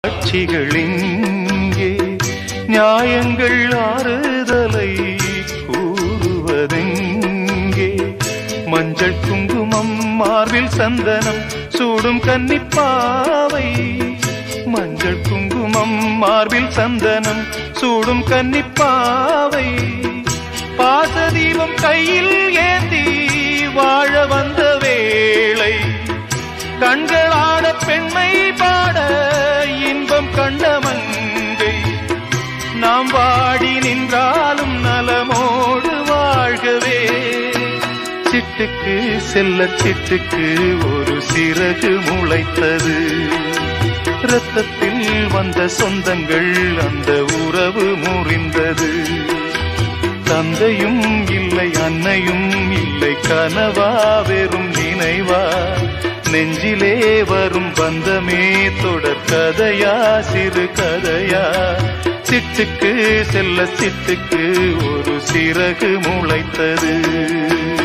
காட்சிகள் இங்கே நியாயங்கள் ஆறுதலை கூறுவதெங்கே மஞ்சள் குங்குமம் மார்பில் சந்தனம் சூடும் கன்னிப்பாவை மஞ்சள் குங்குமம் மார்பில் சந்தனம் சூடும் கன்னிப்பாவை பாசதீபம் கையில் ஏந்தி வாழ வந்த வேளை கண்களாட பெண்மை பாட இன்பம் கண்ட மங்கை நாம் வாடி நின்றாலும் நலமோடு வாழ்கவே சிட்டுக்கு செல்ல சிட்டுக்கு ஒரு சிறகு முளைத்தது இரத்தத்தில் வந்த சொந்தங்கள் அந்த உறவு முறிந்தது தந்தையும் இல்லை அன்னையும் இல்லை கனவா வெறும் நினைவா நெஞ்சிலே வரும் பந்தமே தொடர் கதையா சிறு கதையா சிட்டுக்கு செல்ல சிட்டுக்கு ஒரு சிறகு முளைத்தது